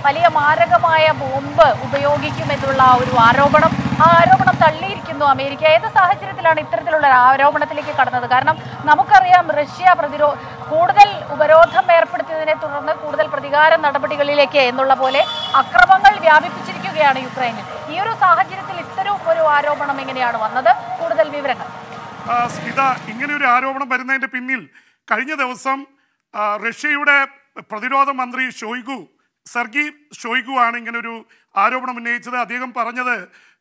വലിയ മാരകമായ ബോംബ് ഉപയോഗിക്കുമെന്നുള്ള ഒരു ആരോപണം ആ ആരോപണം തള്ളിയിരിക്കുന്നു അമേരിക്ക ഏത് സാഹചര്യത്തിലാണ് ഇത്തരത്തിലുള്ള ഒരു ആരോപണത്തിലേക്ക് കടന്നത് കാരണം നമുക്കറിയാം റഷ്യ പ്രതിരോ കൂടുതൽ ഉപരോധം ഏർപ്പെടുത്തിയതിനെ തുടർന്ന് കൂടുതൽ പ്രതികാര നടപടികളിലേക്ക് എന്നുള്ള പോലെ അക്രമങ്ങൾ വ്യാപിപ്പിച്ചിരിക്കുകയാണ് യുക്രൈനിൽ ഈ ഒരു സാഹചര്യത്തിൽ ഇത്തരം ഒരു ആരോപണം എങ്ങനെയാണ് വന്നത് കൂടുതൽ വിവരങ്ങൾ ആ, സ്മിത ഇങ്ങനെ ഒരു ആരോപണം വരുന്നതിന്റെ പിന്നിൽ കഴിഞ്ഞ ദിവസം ആ, റഷ്യയുടെ പ്രതിരോധ മന്ത്രി ഷോയ്ഗു സർഗി ഷോയ്ഗു ആണ് ഇങ്ങനെ ഒരു ആരോപണം ഉന്നയിച്ചത് അദ്ദേഹം പറഞ്ഞത്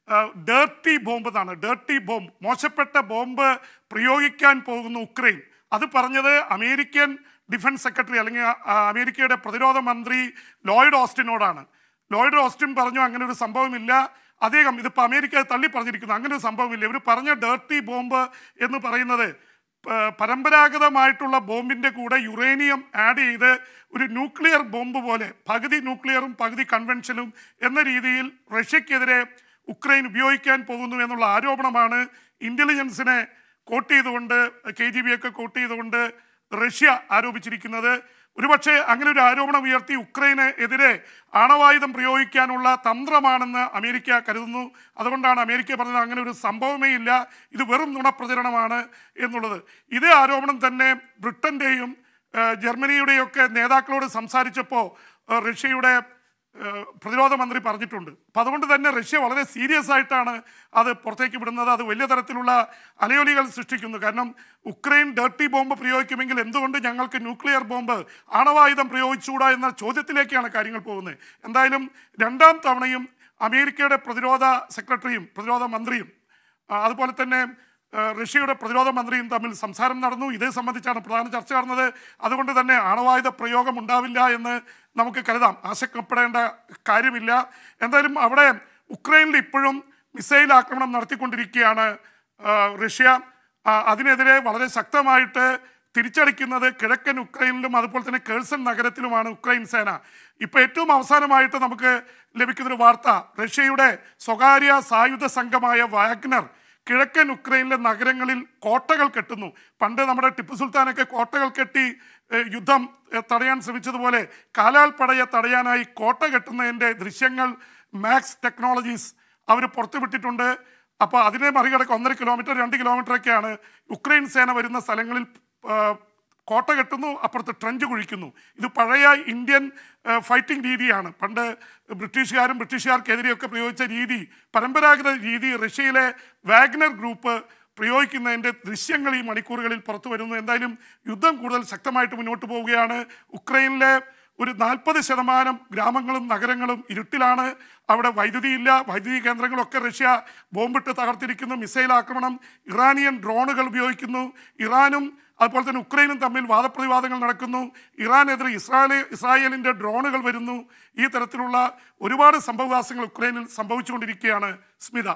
ഡേർട്ടി ബോംബ് എന്നാണ് ഡേർട്ടി ബോംബ് മോശപ്പെട്ട ബോംബ് പ്രയോഗിക്കാൻ പോകുന്നു ഉക്രൈൻ അത് പറഞ്ഞത് അമേരിക്കൻ ഡിഫൻസ് സെക്രട്ടറി അല്ലെങ്കിൽ ആ, അമേരിക്കയുടെ പ്രതിരോധ മന്ത്രി ലോയിഡ് ഓസ്റ്റിനോടാണ് ലോയിഡ് ഓസ്റ്റിൻ പറഞ്ഞു അങ്ങനെ ഒരു സംഭവമില്ല അദ്ദേഹം ഇതിപ്പോൾ അമേരിക്ക തള്ളി പറഞ്ഞിരിക്കുന്നു അങ്ങനെ ഒരു സംഭവമില്ല ഇവർ പറഞ്ഞ ഡേർട്ടി ബോംബ് എന്ന് പറയുന്നത് പ- പരമ്പരാഗതമായിട്ടുള്ള ബോംബിൻ്റെ കൂടെ യുറേനിയം ആഡ് ചെയ്ത് ഒരു ന്യൂക്ലിയർ ബോംബ് പോലെ പകുതി ന്യൂക്ലിയറും പകുതി കൺവെൻഷനും എന്ന രീതിയിൽ റഷ്യക്കെതിരെ ഉക്രൈൻ ഉപയോഗിക്കാൻ പോകുന്നു എന്നുള്ള ആരോപണമാണ് ഇൻ്റലിജൻസിനെ കോട്ട് ചെയ്തുകൊണ്ട് കെ ജി ബി ഒക്കെ കോട്ട് ചെയ്തുകൊണ്ട് റഷ്യ ആരോപിച്ചിരിക്കുന്നത് ഒരുപക്ഷെ അങ്ങനെ ഒരു ആരോപണം ഉയർത്തി ഉക്രൈന് എതിരെ ആണവായുധം പ്രയോഗിക്കാനുള്ള തന്ത്രമാണെന്ന് അമേരിക്ക കരുതുന്നു അതുകൊണ്ടാണ് അമേരിക്ക പറഞ്ഞത് അങ്ങനെ ഒരു സംഭവമേ ഇല്ല ഇത് വെറും നുണപ്രചരണമാണ് എന്നുള്ളത് ഇതേ ആരോപണം തന്നെ ബ്രിട്ടൻ്റെയും ജർമ്മനിയുടെയും ഒക്കെ നേതാക്കളോട് സംസാരിച്ചപ്പോൾ ഏഹ്, റഷ്യയുടെ ഏഹ്, പ്രതിരോധ മന്ത്രി പറഞ്ഞിട്ടുണ്ട് അപ്പം അതുകൊണ്ട് തന്നെ റഷ്യ വളരെ സീരിയസ് ആയിട്ടാണ് അത് പുറത്തേക്ക് വിടുന്നത് അത് വലിയ തരത്തിലുള്ള അലയൊലികൾ സൃഷ്ടിക്കുന്നു കാരണം ഉക്രൈൻ ഡേർട്ടി ബോംബ് പ്രയോഗിക്കുമെങ്കിൽ എന്തുകൊണ്ട് ഞങ്ങൾക്ക് ന്യൂക്ലിയർ ബോംബ് ആണവായുധം പ്രയോഗിച്ചുകൂടാ എന്ന ചോദ്യത്തിലേക്കാണ് കാര്യങ്ങൾ പോകുന്നത് എന്തായാലും രണ്ടാം തവണയും അമേരിക്കയുടെ പ്രതിരോധ സെക്രട്ടറിയും പ്രതിരോധ മന്ത്രിയും ആ, അതുപോലെ തന്നെ ആ, റഷ്യയുടെ പ്രതിരോധ മന്ത്രിയും തമ്മിൽ സംസാരം നടന്നു ഇതേ സംബന്ധിച്ചാണ് പ്രധാന ചർച്ച നടന്നത് അതുകൊണ്ട് തന്നെ ആണവായുധ പ്രയോഗം ഉണ്ടാവില്ല എന്ന് നമുക്ക് കരുതാം ആശങ്കപ്പെടേണ്ട കാര്യമില്ല എന്തായാലും അവിടെ ഉക്രൈനിൽ ഇപ്പോഴും മിസൈൽ ആക്രമണം നടത്തിക്കൊണ്ടിരിക്കുകയാണ് ആ, റഷ്യ ആ, അതിനെതിരെ വളരെ ശക്തമായിട്ട് തിരിച്ചടിക്കുന്നത് കിഴക്കൻ ഉക്രൈനിലും അതുപോലെ തന്നെ കേഴ്സൺ നഗരത്തിലുമാണ് ഉക്രൈൻ സേന ഇപ്പോൾ ഏറ്റവും അവസാനമായിട്ട് നമുക്ക് ലഭിക്കുന്നൊരു വാർത്ത റഷ്യയുടെ സ്വകാര്യ സായുധ സംഘമായ വാഗ്നർ കിഴക്കൻ ഉക്രൈനിലെ നഗരങ്ങളിൽ കോട്ടകൾ കെട്ടുന്നു പണ്ട് നമ്മുടെ ടിപ്പു സുൽത്താനൊക്കെ കോട്ടകൾ കെട്ടി ഏഹ്, യുദ്ധം ഏഹ്, തടയാൻ ശ്രമിച്ചതുപോലെ കാലാൽ പടയെ തടയാനായി കോട്ട കെട്ടുന്നതിൻ്റെ ദൃശ്യങ്ങൾ മാക്സ് ടെക്നോളജീസ് അവർ പുറത്തുവിട്ടിട്ടുണ്ട് അപ്പോൾ അതിനെ മറികടക്ക് ഒന്നര കിലോമീറ്റർ രണ്ട് കിലോമീറ്റർ ഒക്കെയാണ് യുക്രൈൻ സേന വരുന്ന സ്ഥലങ്ങളിൽ ആ, കോട്ട കെട്ടുന്നു അപ്പുറത്ത് ട്രഞ്ച് കുഴിക്കുന്നു ഇത് പഴയ ഇന്ത്യൻ ആ, ഫൈറ്റിംഗ് രീതിയാണ് പണ്ട് ബ്രിട്ടീഷുകാരും ബ്രിട്ടീഷുകാർക്കെതിരെയൊക്കെ പ്രയോഗിച്ച രീതി പരമ്പരാഗത രീതി റഷ്യയിലെ വാഗ്നർ ഗ്രൂപ്പ് പ്രയോഗിക്കുന്നതിൻ്റെ ദൃശ്യങ്ങൾ ഈ മണിക്കൂറുകളിൽ പുറത്തു വരുന്നു എന്തായാലും യുദ്ധം കൂടുതൽ ശക്തമായിട്ട് മുന്നോട്ട് പോവുകയാണ് ഉക്രൈനിലെ ഒരു നാൽപ്പത് ശതമാനം ഗ്രാമങ്ങളും നഗരങ്ങളും ഇരുട്ടിലാണ് അവിടെ വൈദ്യുതിയില്ല വൈദ്യുതി കേന്ദ്രങ്ങളൊക്കെ റഷ്യ ബോംബിട്ട് തകർത്തിരിക്കുന്നു മിസൈൽ ആക്രമണം ഇറാനിയൻ ഡ്രോണുകൾ ഉപയോഗിക്കുന്നു ഇറാനും അതുപോലെ തന്നെ ഉക്രൈനും തമ്മിൽ വാദപ്രതിവാദങ്ങൾ നടക്കുന്നു ഇറാനെതിരെ ഇസ്രായേൽ ഇസ്രായേലിൻ്റെ ഡ്രോണുകൾ വരുന്നു ഈ തരത്തിലുള്ള ഒരുപാട് സംഭവവാസങ്ങൾ ഉക്രൈനിൽ സംഭവിച്ചുകൊണ്ടിരിക്കുകയാണ് സ്മിത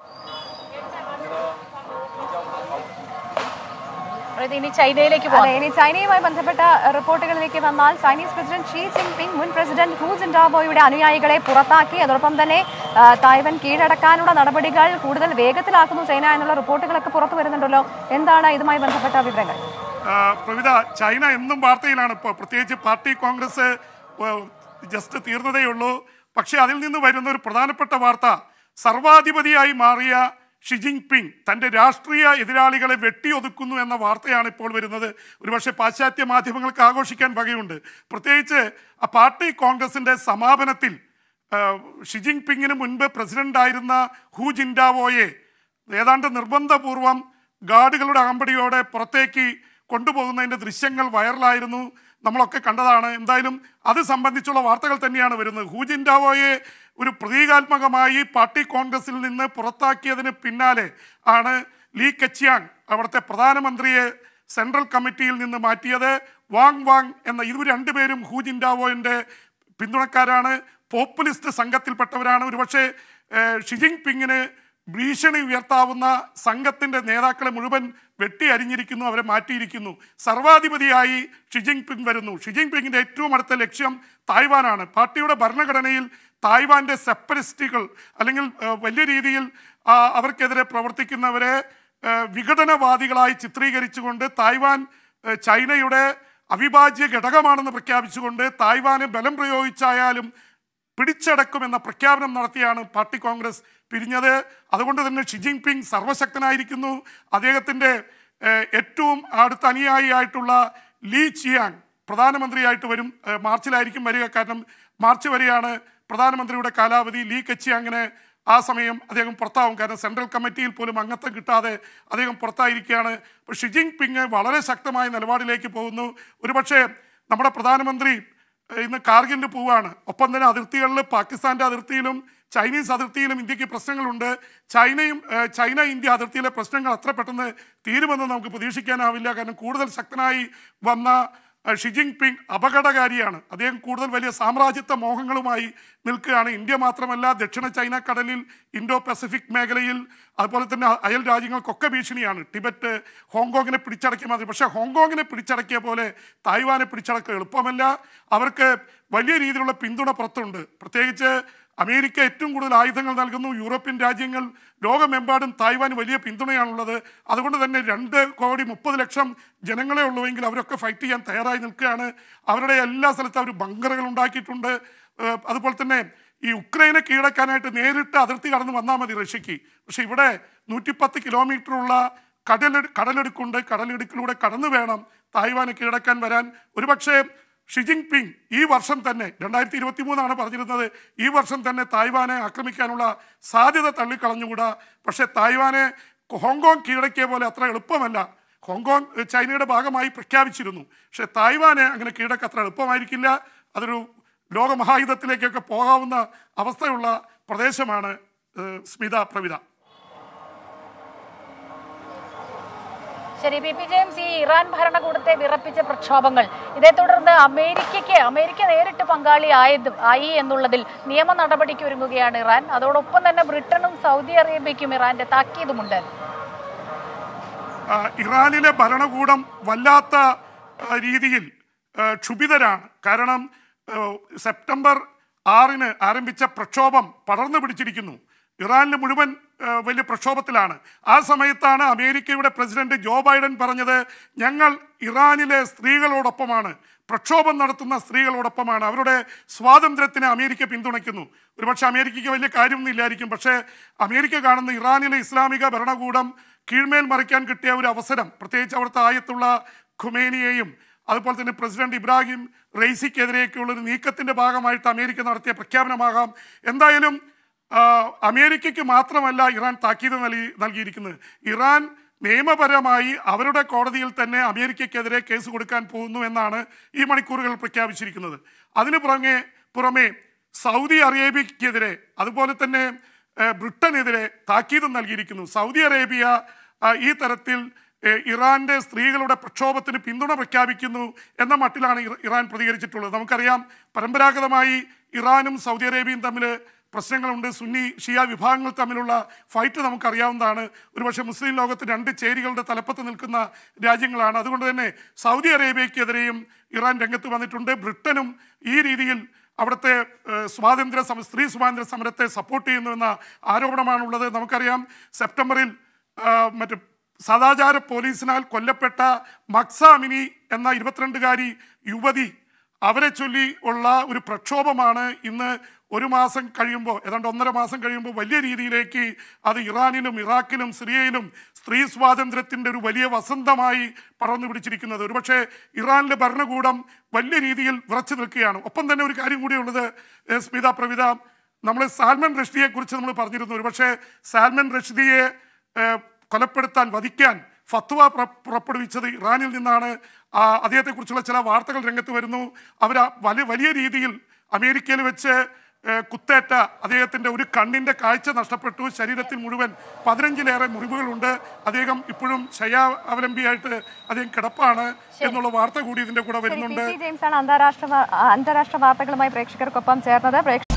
അതായത് ഇനി ചൈനയിലേക്ക് അതെ പോകാം ഇനി ചൈനയുമായി ബന്ധപ്പെട്ട റിപ്പോർട്ടുകളിലേക്ക് വന്നാൽ ചൈനീസ് പ്രസിഡന്റ് ഷീ ജിൻപിങ് മുൻ പ്രസിഡന്റ് ഹൂ ജിൻഡാബോയുടെ അനുയായികളെ പുറത്താക്കി അതോടൊപ്പം തന്നെ ആ, തായ്വാൻ കീഴടക്കാനുള്ള നടപടികൾ കൂടുതൽ വേഗത്തിലാക്കുന്നു ചൈന എന്നുള്ള റിപ്പോർട്ടുകളൊക്കെ പുറത്തു വരുന്നുണ്ടല്ലോ എന്താണ് ഇതുമായി ബന്ധപ്പെട്ട വിവരങ്ങൾ ആ, പ്രവിത ചൈന എന്നും വാർത്തയിലാണ് ഇപ്പോൾ പ്രത്യേകിച്ച് പാർട്ടി കോൺഗ്രസ് ജസ്റ്റ് തീർന്നതേ ഉള്ളൂ പക്ഷേ അതിൽ നിന്ന് വരുന്ന ഒരു പ്രധാനപ്പെട്ട വാർത്ത സർവാധിപതിയായി മാറിയ ഷി ജിൻപിങ് തൻ്റെ രാഷ്ട്രീയ എതിരാളികളെ വെട്ടിയൊതുക്കുന്നു എന്ന വാർത്തയാണ് ഇപ്പോൾ വരുന്നത് ഒരുപക്ഷെ പാശ്ചാത്യ മാധ്യമങ്ങൾക്ക് ആഘോഷിക്കാൻ വകയുണ്ട് പ്രത്യേകിച്ച് ആ പാർട്ടി കോൺഗ്രസിൻ്റെ സമാപനത്തിൽ ആ, ഷി ജിൻപിങ്ങിന് മുൻപ് പ്രസിഡന്റായിരുന്ന ഹു ജിൻഡാവോയെ ഏതാണ്ട് നിർബന്ധപൂർവം ഗാർഡുകളുടെ അകമ്പടിയോടെ പുറത്തേക്ക് കൊണ്ടുപോകുന്നതിൻ്റെ ദൃശ്യങ്ങൾ വൈറലായിരുന്നു നമ്മളൊക്കെ കണ്ടതാണ് എന്തായാലും അത് സംബന്ധിച്ചുള്ള വാർത്തകൾ തന്നെയാണ് വരുന്നത് ഹൂജിൻഡാവോയെ ഒരു പ്രതീകാത്മകമായി പാർട്ടി കോൺഗ്രസിൽ നിന്ന് പുറത്താക്കിയതിന് പിന്നാലെ ആണ് ലീ കച്ചിയാങ് അവിടുത്തെ പ്രധാനമന്ത്രിയെ സെൻട്രൽ കമ്മിറ്റിയിൽ നിന്ന് മാറ്റിയത് വാങ് വാങ് എന്ന ഇവർ രണ്ടുപേരും ഹൂജിൻഡാവോയുടെ പിന്തുണക്കാരാണ് പോപ്പുലിസ്റ്റ് സംഘത്തിൽപ്പെട്ടവരാണ് ഒരുപക്ഷെ ഏഹ്, ഷി ജിൻപിങ്ങിന് ഭീഷണി ഉയർത്താവുന്ന സംഘത്തിൻ്റെ നേതാക്കളെ മുഴുവൻ വെട്ടി അരിഞ്ഞിരിക്കുന്നു അവരെ മാറ്റിയിരിക്കുന്നു സർവാധിപതിയായി ഷി ജിൻപിങ് വരുന്നു ഷി ജിൻപിങ്ങിൻ്റെ ഏറ്റവും അടുത്ത ലക്ഷ്യം തായ്വാനാണ് പാർട്ടിയുടെ ഭരണഘടനയിൽ തായ്വാൻ്റെ സെപ്പറിസ്റ്റുകൾ അല്ലെങ്കിൽ ഏഹ്, വലിയ രീതിയിൽ ആ, അവർക്കെതിരെ പ്രവർത്തിക്കുന്നവരെ ഏഹ്, വിഘടനവാദികളായി ചിത്രീകരിച്ചുകൊണ്ട് തായ്വാൻ ഏഹ്, ചൈനയുടെ അവിഭാജ്യ ഘടകമാണെന്ന് പ്രഖ്യാപിച്ചുകൊണ്ട് തായ്വാന് ബലം പ്രയോഗിച്ചായാലും പിടിച്ചടക്കുമെന്ന പ്രഖ്യാപനം നടത്തിയാണ് പാർട്ടി കോൺഗ്രസ് പിരിഞ്ഞത് അതുകൊണ്ട് തന്നെ ഷി ജിൻപിങ് സർവശക്തനായിരിക്കുന്നു അദ്ദേഹത്തിൻ്റെ ഏഹ്, ഏറ്റവും അടുത്ത അനുയായിയായിട്ടുള്ള ലീ ചിയാങ് പ്രധാനമന്ത്രിയായിട്ട് വരും ഏഹ്, മാർച്ചിലായിരിക്കും വരിക കാരണം മാർച്ച് വരെയാണ് പ്രധാനമന്ത്രിയുടെ കാലാവധി ലീ കച്ചിയാങ്ങിന് ആ സമയം അദ്ദേഹം പുറത്താവും കാരണം സെൻട്രൽ കമ്മിറ്റിയിൽ പോലും അംഗത്വം കിട്ടാതെ അദ്ദേഹം പുറത്തായിരിക്കുകയാണ് അപ്പോൾ ഷി ജിൻപിങ് വളരെ ശക്തമായ നിലപാടിലേക്ക് പോകുന്നു ഒരുപക്ഷെ നമ്മുടെ പ്രധാനമന്ത്രി ഏഹ് ഇന്ന് കാർഗിലിൽ പോവുകയാണ് ഒപ്പം തന്നെ അതിർത്തികളിൽ പാകിസ്ഥാന്റെ അതിർത്തിയിലും ചൈനീസ് അതിർത്തിയിലും ഇന്ത്യക്ക് പ്രശ്നങ്ങളുണ്ട് ചൈനയും ഏഹ് ചൈന ഇന്ത്യ അതിർത്തിയിലെ പ്രശ്നങ്ങൾ അത്ര പെട്ടെന്ന് തീരുമെന്ന് നമുക്ക് പ്രതീക്ഷിക്കാനാവില്ല കാരണം കൂടുതൽ ശക്തനായി വന്ന ഏഹ് ഷി ജിൻപിങ് അപകടകാരിയാണ് അദ്ദേഹം കൂടുതൽ വലിയ സാമ്രാജ്യത്വ മോഹങ്ങളുമായി നിൽക്കുകയാണ് ഇന്ത്യ മാത്രമല്ല ദക്ഷിണ ചൈന കടലിൽ ഇൻഡോ പസഫിക് മേഖലയിൽ അതുപോലെ തന്നെ അയൽ രാജ്യങ്ങൾക്കൊക്കെ ഭീഷണിയാണ് ടിബറ്റ് ഹോങ്കോങ്ങിനെ പിടിച്ചടക്കിയ മാതിരി പക്ഷേ ഹോങ്കോങ്ങിനെ പിടിച്ചടക്കിയ പോലെ തായ്വാനെ പിടിച്ചടക്കുക എളുപ്പമല്ല അവർക്ക് വലിയ രീതിയിലുള്ള പിന്തുണ പുറത്തുണ്ട് പ്രത്യേകിച്ച് അമേരിക്ക ഏറ്റവും കൂടുതൽ ആയുധങ്ങൾ നൽകുന്നു യൂറോപ്യൻ രാജ്യങ്ങൾ ലോകമെമ്പാടും തായ്വാന് വലിയ പിന്തുണയാണുള്ളത് അതുകൊണ്ട് തന്നെ രണ്ട് കോടി മുപ്പത് ലക്ഷം ജനങ്ങളെ ഉള്ളുവെങ്കിൽ അവരൊക്കെ ഫൈറ്റ് ചെയ്യാൻ തയ്യാറായി നിൽക്കുകയാണ് അവരുടെ എല്ലാ സ്ഥലത്തും അവർ ബങ്കറുകൾ ഉണ്ടാക്കിയിട്ടുണ്ട് ഏഹ് അതുപോലെ തന്നെ ഈ ഉക്രൈനെ കീഴടക്കാനായിട്ട് നേരിട്ട് അതിർത്തി കടന്ന് വന്നാൽ മതി റഷ്യക്ക് പക്ഷെ ഇവിടെ നൂറ്റിപ്പത്ത് കിലോമീറ്ററുള്ള കടലെടു കടലെടുക്കുണ്ട് കടലിടുക്കിലൂടെ കടന്നു വേണം തായ്വാനെ കീഴടക്കാൻ വരാൻ ഒരുപക്ഷെ ഷി ജിൻപിങ് ഈ വർഷം തന്നെ രണ്ടായിരത്തി ഇരുപത്തി മൂന്നാണ് പറഞ്ഞിരുന്നത് ഈ വർഷം തന്നെ തായ്വാനെ ആക്രമിക്കാനുള്ള സാധ്യത തള്ളിക്കളഞ്ഞുകൂടാ പക്ഷേ തായ്വാനെ ഹോങ്കോങ് കീഴടക്കിയ പോലെ അത്ര എളുപ്പമല്ല ഹോങ്കോങ് ഏഹ്, ചൈനയുടെ ഭാഗമായി പ്രഖ്യാപിച്ചിരുന്നു പക്ഷേ തായ്വാനെ അങ്ങനെ കീഴടക്ക അത്ര എളുപ്പമായിരിക്കില്ല അതൊരു ലോകമഹായുധത്തിലേക്കൊക്കെ പോകാവുന്ന അവസ്ഥയുള്ള പ്രദേശമാണ് ഏഹ്, സ്മിത പ്രവിത ശരി പി പി ജെയിംസ് ഈ ഇറാൻ ഭരണകൂടത്തെ വിറപ്പിച്ച പ്രക്ഷോഭങ്ങൾ ഇതേ തുടർന്ന് അമേരിക്കയ്ക്ക് അമേരിക്ക നേരിട്ട് പങ്കാളിയായത് ആയി എന്നുള്ളതിൽ നിയമ നടപടിക്ക് ഒരുങ്ങുകയാണ് ഇറാൻ അതോടൊപ്പം തന്നെ ബ്രിട്ടനും സൗദി അറേബ്യയ്ക്കും ഇറാന്റെ താക്കീതുമുണ്ട് ആ, ഇറാനിലെ ഭരണകൂടം വല്ലാത്ത ആ, രീതിയിൽ ആ, ക്ഷുഭിതരാണ് കാരണം ആ, സെപ്റ്റംബർ ആറിന് ആരംഭിച്ച പ്രക്ഷോഭം പടർന്നു പിടിച്ചിരിക്കുന്നു ഇറാനിൽ മുഴുവൻ ആ, വലിയ പ്രക്ഷോഭത്തിലാണ് ആ സമയത്താണ് അമേരിക്കയുടെ പ്രസിഡന്റ് ജോ ബൈഡൻ പറഞ്ഞത് ഞങ്ങൾ ഇറാനിലെ സ്ത്രീകളോടൊപ്പമാണ് പ്രക്ഷോഭം നടത്തുന്ന സ്ത്രീകളോടൊപ്പമാണ് അവരുടെ സ്വാതന്ത്ര്യത്തിന് അമേരിക്ക പിന്തുണയ്ക്കുന്നു ഒരുപക്ഷെ അമേരിക്കയ്ക്ക് വലിയ കാര്യമൊന്നും ഇല്ലായിരിക്കും പക്ഷേ അമേരിക്ക കാണുന്ന ഇറാനിലെ ഇസ്ലാമിക ഭരണകൂടം കീഴ്മേൽ മറിക്കാൻ കിട്ടിയ ഒരു അവസരം പ്രത്യേകിച്ച് അവിടുത്തെ ആയത്തുള്ള ഖുമേനിയെയും അതുപോലെ തന്നെ പ്രസിഡന്റ് ഇബ്രാഹിം റെയ്സിക്കെതിരെയൊക്കെയുള്ള ഒരു നീക്കത്തിന്റെ ഭാഗമായിട്ട് അമേരിക്ക നടത്തിയ പ്രഖ്യാപനമാകാം എന്തായാലും ആ, അമേരിക്കയ്ക്ക് മാത്രമല്ല ഇറാൻ താക്കീത് നൽകി നൽകിയിരിക്കുന്നത് ഇറാൻ നിയമപരമായി അവരുടെ കോടതിയിൽ തന്നെ അമേരിക്കയ്ക്കെതിരെ കേസ് കൊടുക്കാൻ പോകുന്നു എന്നാണ് ഈ മണിക്കൂറുകൾ പ്രഖ്യാപിച്ചിരിക്കുന്നത് അതിനു പുറമെ പുറമെ സൗദി അറേബ്യക്കെതിരെ അതുപോലെ തന്നെ ഏഹ്, ബ്രിട്ടനെതിരെ താക്കീതും നൽകിയിരിക്കുന്നു സൗദി അറേബ്യ ആ, ഈ തരത്തിൽ ഏഹ്, ഇറാന്റെ സ്ത്രീകളുടെ പ്രക്ഷോഭത്തിന് പിന്തുണ പ്രഖ്യാപിക്കുന്നു എന്ന മട്ടിലാണ് ഇറ- ഇറാൻ പ്രതികരിച്ചിട്ടുള്ളത് നമുക്കറിയാം പരമ്പരാഗതമായി ഇറാനും സൗദി അറേബ്യയും തമ്മിൽ പ്രശ്നങ്ങളുണ്ട് സുന്നി ഷിയ വിഭാഗങ്ങൾ തമ്മിലുള്ള ഫൈറ്റ് നമുക്കറിയാവുന്നതാണ് ഒരുപക്ഷെ മുസ്ലിം ലോകത്ത് രണ്ട് ചേരികളുടെ തലപ്പത്ത് നിൽക്കുന്ന രാജ്യങ്ങളാണ് അതുകൊണ്ട് തന്നെ സൗദി അറേബ്യക്കെതിരെയും ഇറാൻ രംഗത്ത് വന്നിട്ടുണ്ട് ബ്രിട്ടനും ഈ രീതിയിൽ അവിടുത്തെ ഏഹ്, സ്വാതന്ത്ര്യ സമ സ്ത്രീ സ്വാതന്ത്ര്യ സമരത്തെ സപ്പോർട്ട് ചെയ്യുന്നുവെന്ന ആരോപണമാണുള്ളത് നമുക്കറിയാം സെപ്റ്റംബറിൽ ആഹ്, മറ്റ് സദാചാര പോലീസിനാൽ കൊല്ലപ്പെട്ട മക്സാമിനി എന്ന ഇരുപത്തിരണ്ടുകാരി യുവതി അവരെ ചൊല്ലി ഉള്ള ഒരു പ്രക്ഷോഭമാണ് ഇന്ന് ഒരു മാസം കഴിയുമ്പോൾ ഏതാണ്ട് ഒന്നര മാസം കഴിയുമ്പോൾ വലിയ രീതിയിലേക്ക് അത് ഇറാനിലും ഇറാഖിലും സിറിയയിലും സ്ത്രീ സ്വാതന്ത്ര്യത്തിൻ്റെ ഒരു വലിയ വസന്തമായി പടർന്നു പിടിച്ചിരിക്കുന്നത് ഒരുപക്ഷെ ഇറാനിലെ ഭരണകൂടം വലിയ രീതിയിൽ വിറച്ചു നിൽക്കുകയാണ് ഒപ്പം തന്നെ ഒരു കാര്യം കൂടിയുള്ളത് ഏഹ്, സ്മിത പ്രവിത നമ്മൾ സാൽമൻ റഷ്ദിയെ കുറിച്ച് നമ്മൾ പറഞ്ഞിരുന്നു ഒരുപക്ഷെ സാൽമൻ റഷ്ദിയെ ഏഹ്, കൊലപ്പെടുത്താൻ വധിക്കാൻ ഫത്വ പുറ- പുറപ്പെടുവിച്ചത് ഇറാനിൽ നിന്നാണ് ആ, അദ്ദേഹത്തെക്കുറിച്ചുള്ള ചില വാർത്തകൾ രംഗത്ത് വരുന്നു അവർ വലിയ വലിയ രീതിയിൽ അമേരിക്കയിൽ വെച്ച് ഏഹ്, കുത്തേറ്റ അദ്ദേഹത്തിൻ്റെ ഒരു കണ്ണിൻ്റെ കാഴ്ച നഷ്ടപ്പെട്ടു ശരീരത്തിൽ മുഴുവൻ പതിനഞ്ചിലേറെ മുറിവുകളുണ്ട് അദ്ദേഹം ഇപ്പോഴും ശയ്യാ അവലംബിയായിട്ട് അദ്ദേഹം കിടപ്പാണ് എന്നുള്ള വാർത്ത കൂടി ഇതിൻ്റെ കൂടെ ശരി, പി വരുന്നുണ്ട് സി ജെയിംസ് ആണ് അന്താരാഷ്ട്ര വാ- അന്താരാഷ്ട്ര വാർത്തകളുമായി പ്രേക്ഷകർക്കൊപ്പം ചേർന്നത് പ്രേക്ഷ